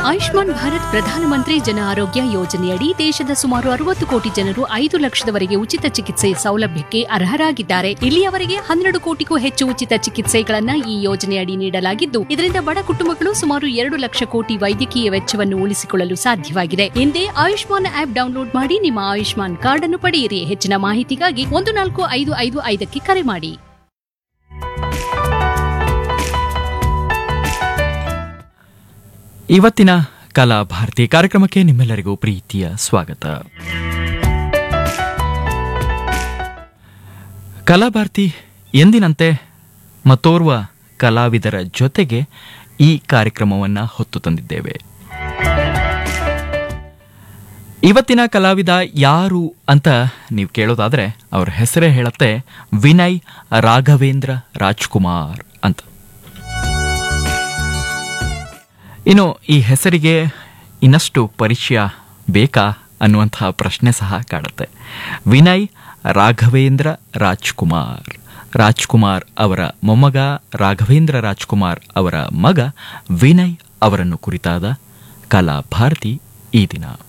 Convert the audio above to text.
ಆಯುಷ್ಮಾನ್ ಭಾರತ್ ಪ್ರಧಾನಮಂತ್ರಿ ಜನ ಆರೋಗ್ಯ ಯೋಜನೆಯಡಿ ದೇಶದ ಸುಮಾರು ಅರವತ್ತು ಕೋಟಿ ಜನರು ಐದು ಲಕ್ಷದವರೆಗೆ ಉಚಿತ ಚಿಕಿತ್ಸೆ ಸೌಲಭ್ಯಕ್ಕೆ ಅರ್ಹರಾಗಿದ್ದಾರೆ ಇಲ್ಲಿಯವರೆಗೆ ಹನ್ನೆರಡು ಕೋಟಿಗೂ ಹೆಚ್ಚು ಉಚಿತ ಚಿಕಿತ್ಸೆಗಳನ್ನ ಈ ಯೋಜನೆಯಡಿ ನೀಡಲಾಗಿದ್ದು ಇದರಿಂದ ಬಡ ಕುಟುಂಬಗಳು ಸುಮಾರು ಎರಡು ಲಕ್ಷ ಕೋಟಿ ವೈದ್ಯಕೀಯ ವೆಚ್ಚವನ್ನು ಉಳಿಸಿಕೊಳ್ಳಲು ಸಾಧ್ಯವಾಗಿದೆ ಹಿಂದೆ ಆಯುಷ್ಮಾನ್ ಆಪ್ ಡೌನ್ಲೋಡ್ ಮಾಡಿ ನಿಮ್ಮ ಆಯುಷ್ಮಾನ್ ಕಾರ್ಡ್ ಅನ್ನು ಪಡೆಯಿರಿ ಹೆಚ್ಚಿನ ಮಾಹಿತಿಗಾಗಿ ಒಂದು ನಾಲ್ಕು ಐದು ಐದು ಐದಕ್ಕೆ ಕರೆ ಮಾಡಿ ಇವತ್ತಿನ ಕಲಾ ಭಾರತಿ ಕಾರ್ಯಕ್ರಮಕ್ಕೆ ನಿಮ್ಮೆಲ್ಲರಿಗೂ ಪ್ರೀತಿಯ ಸ್ವಾಗತ ಕಲಾಭಾರತಿ ಎಂದಿನಂತೆ ಮತ್ತೋರ್ವ ಕಲಾವಿದರ ಜೊತೆಗೆ ಈ ಕಾರ್ಯಕ್ರಮವನ್ನು ಹೊತ್ತು ತಂದಿದ್ದೇವೆ ಇವತ್ತಿನ ಕಲಾವಿದ ಯಾರು ಅಂತ ನೀವು ಕೇಳೋದಾದ್ರೆ ಅವ್ರ ಹೆಸರೇ ಹೇಳುತ್ತೆ ವಿನಯ್ ರಾಘವೇಂದ್ರ ರಾಜ್ಕುಮಾರ್ ಅಂತ ಇನ್ನು ಈ ಹೆಸರಿಗೆ ಇನ್ನಷ್ಟು ಪರಿಚಯ ಬೇಕಾ ಅನ್ನುವಂತಹ ಪ್ರಶ್ನೆ ಸಹ ಕಾಡುತ್ತೆ ವಿನಯ್ ರಾಘವೇಂದ್ರ ರಾಜ್ಕುಮಾರ್ ರಾಜ್ಕುಮಾರ್ ಅವರ ಮೊಮ್ಮಗ ರಾಘವೇಂದ್ರ ರಾಜ್ಕುಮಾರ್ ಅವರ ಮಗ ವಿನಯ್ ಅವರನ್ನು ಕುರಿತಾದ ಕಲಾ ಭಾರತಿ ಈ ದಿನ